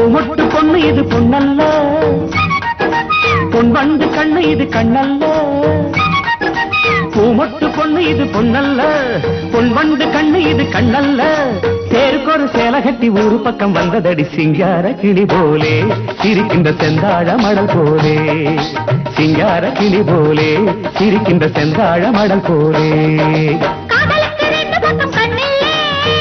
பூமொட்டு பொண்ணு இது பொண்ணல்ல பொன் வந்து கண்ணு இது கண்ணல்ல பூமொட்டு பொண்ணு இது பொண்ணல்ல பொன் வந்து கண்ணு இது கண்ணல்ல தேருக்கொரு சேலை கட்டி ஊரு பக்கம் வந்ததடி சிங்கார கிளி போலே சிரிக்கின்ற செந்தாழ மடல் போலே சிங்கார கிளி போலே சிரிக்கின்ற செந்தாழ மடல் போலே காதலுக்கு ரெண்டு பக்கம் கண்ணில்லே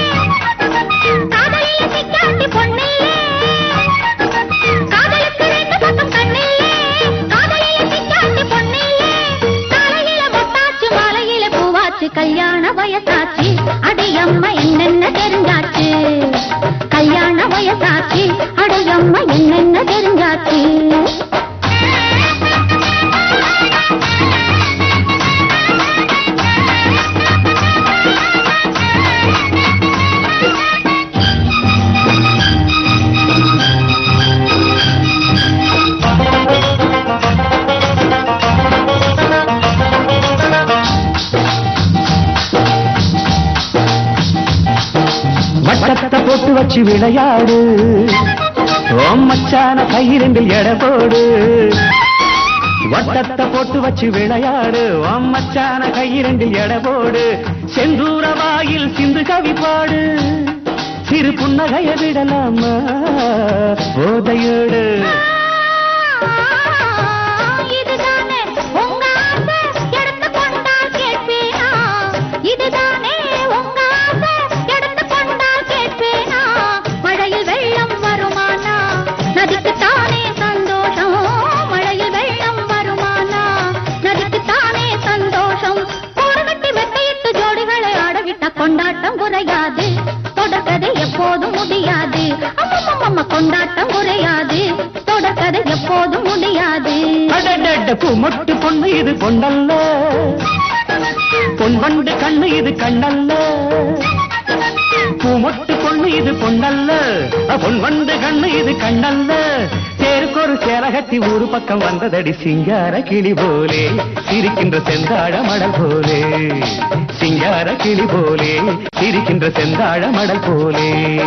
காதலில சிக்காட்டி பொண்ணில்லே காதலுக்கு ரெண்டு பக்கம் கண்ணில்லே காதலில சிக்காட்டி பொண்ணில்லே காலையில மொட்டாச்சு மாலையில பூவாச்சு கல்யாண வயசாச்சு அடையம்மா என்னென்ன தெரிஞ்சாச்சு கல்யாண வயசாச்சு அடையம்மா என்னென்ன தெரிஞ்சாச்சு வட்டத்தை போட்டு வச்சு விளையாடு ஓம் மச்சான கையிரண்டில் எடை போடு வட்டத்தை போட்டு வச்சு விளையாடு ஓம் மச்சான கையிரண்டில் எடை போடு செந்தூர வாயில் சிந்து கவி பாடு சிறு புன்னகைய விடலாமா போதையோடு இதுதானே உங்க ஆசை எடுத்து கொண்டால் கேட்பேனா இதுதானே உங்க ஆசை எடுத்து கொண்டால் கேட்பேனா மழையில் வெள்ளம் வருமானா நதிக்கு தானே சந்தோஷம் மழையில் வெள்ளம் வருமானா நதிக்கு தானே சந்தோஷம் கூடு கட்டி வெட்டையிட்டு ஜோடிகளை ஆடவிட்ட கொண்டாட்டம் குறையாது தொடர்கதை எப்போதும் முடியாது அம்மம்மம்ம கொண்டாட்டம் குறையாது தொடர்கதை எப்போதும் முடியாது அடடட பூமொட்டு பொண்ணு இது பொண்ணல்ல பொன் வண்டு கண்ணு இது கண்ணல்ல பூமொட்டு பொண்ணு இது பொண்ணல்ல அ, பொன் வண்டு கண்ணு இது கண்ணல்ல தேருக்கொரு சேரகத்தி ஊரு பக்கம் வந்ததடி சிங்கார கிளி போலே சிரிக்கின்ற செந்தாழ மடல் போலே சிங்கார கிளி போலே சிரிக்கின்ற செந்தாழ மடல் போலே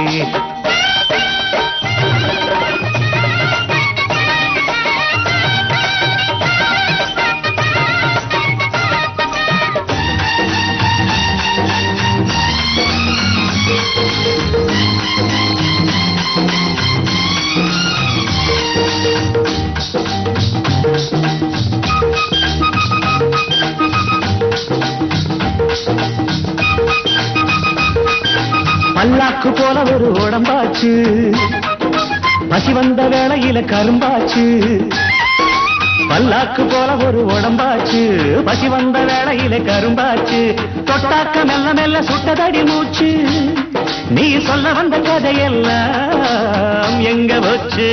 பல்லாக்கு போல ஒரு உடம்பாச்சு பசி வந்த வேளையில கரும்பாச்சு பல்லாக்கு போல ஒரு உடம்பாச்சு பசி வந்த வேளையில கரும்பாச்சு தொட்டாக்க மெல்ல மெல்ல சுட்டதடி மூச்சு நீ சொல்ல வந்த கதையெல்லாம் எங்க போச்சு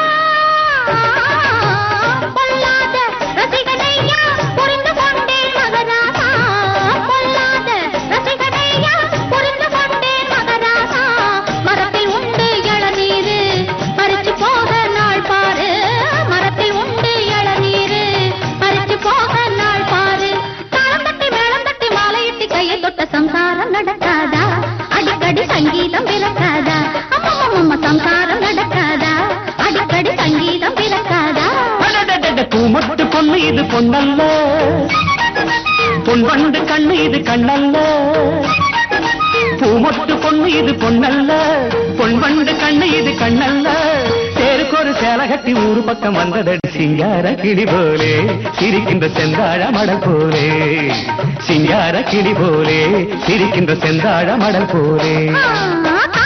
பொல்லாத ரசிகனையா புரிந்து கொண்டேன் மகராசா பொல்லாத ரசிகனையா புரிந்து கொண்டேன் மகராசா மரத்தில் உண்டு இளநீரு பறிச்சு போக நாள் பாரு மரத்தில் உண்டு இளநீரு பறிச்சு போக நாள் பாரு தாளம் தட்டி மேளம் தட்டி மாலையிட்டு கையை தொட்ட சம்சாரம் நடக்காதா அடிக்கடி சங்கீதம் விளக்காதா அம்மம்மம்ம சம்சாரம் நடக்காதா அடிக்கடி சங்கீதம் விளக்காதா அடடடட, பூமொட்டு பொண்ணு இது பொண்ணல்ல பொன் வண்டு கண்ணு இது கண்ணல்ல பூமொட்டு பொண்ணு இது பொண்ணல்ல பொன் வண்டு கண்ணு இது கண்ணல்ல தேருக்கு ஒரு சேலை கட்டி ஊரு பக்கம் வந்ததடி சிங்கார கிளி போலே சிரிக்கின்ற செந்தாழ மடல் போலே சிங்கார கிளி போலே சிரிக்கின்ற செந்தாழ மடல் போலே ஆ,